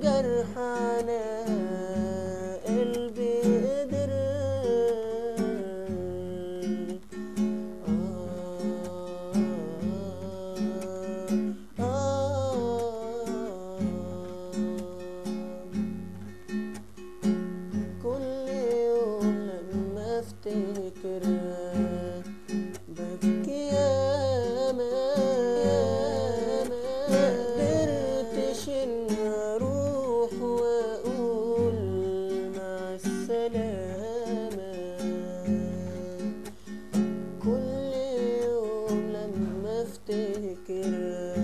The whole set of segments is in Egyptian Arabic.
جرح على قلبي قدر آه آه كل يوم لما افتكر ببكي يا ما ما قدرتش ان اروح واقول مع السلامة كل يوم لما افتكر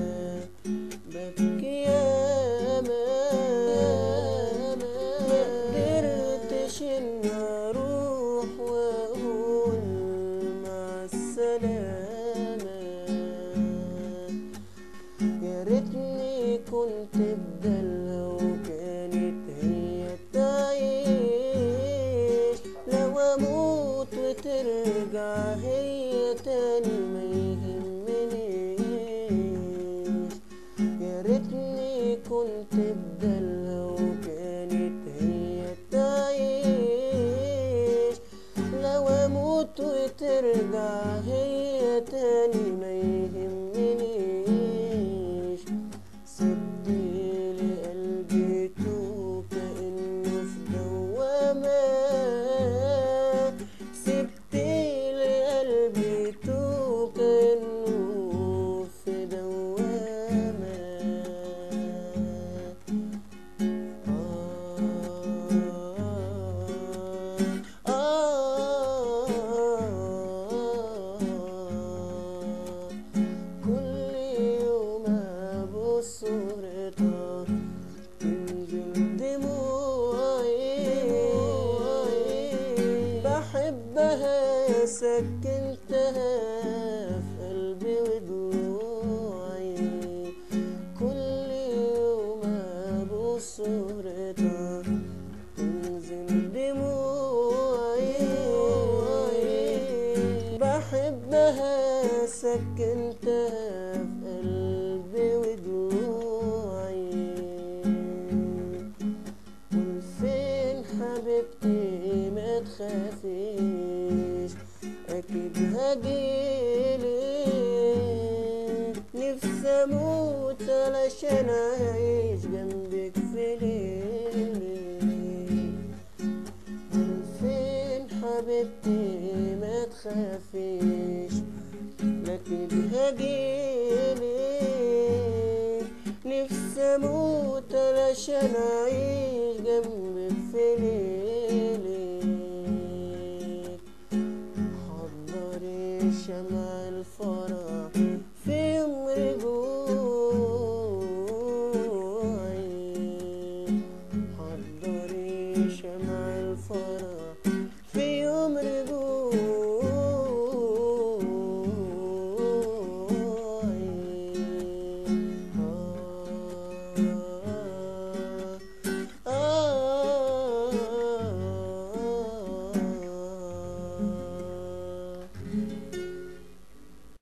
ببكي يا ما ما قدرتش ان اروح واقول مع السلامة يا ريتني كنت بدلها وكانت هي تعيش لو اموت وترجع هي تاني ما يهمنيش يا ريتني كنت بدلها وكانت هي تعيش لو اموت وترجع هي تاني ما يهمنيش سبتيلي قلبي تو كأنه في دوامة سبتيلي قلبي تو كأنه في دوامة آه آه كل يوم أبص صورتها تنزل دموعي بحبها سكنتها في قلبي ودموعي كل يوم أبص صورتها تنزل دموعي بحبها سكنتها في قلبي ودموعي والفين حبيبتي ما تخافيش اكيد هجيلك نفسي اموت علشان اعيش جنبك في ليلي فين حبيبتي ما تخافيش لكن هجيلك نفسي اموت علشان اعيش جنبك في ليلي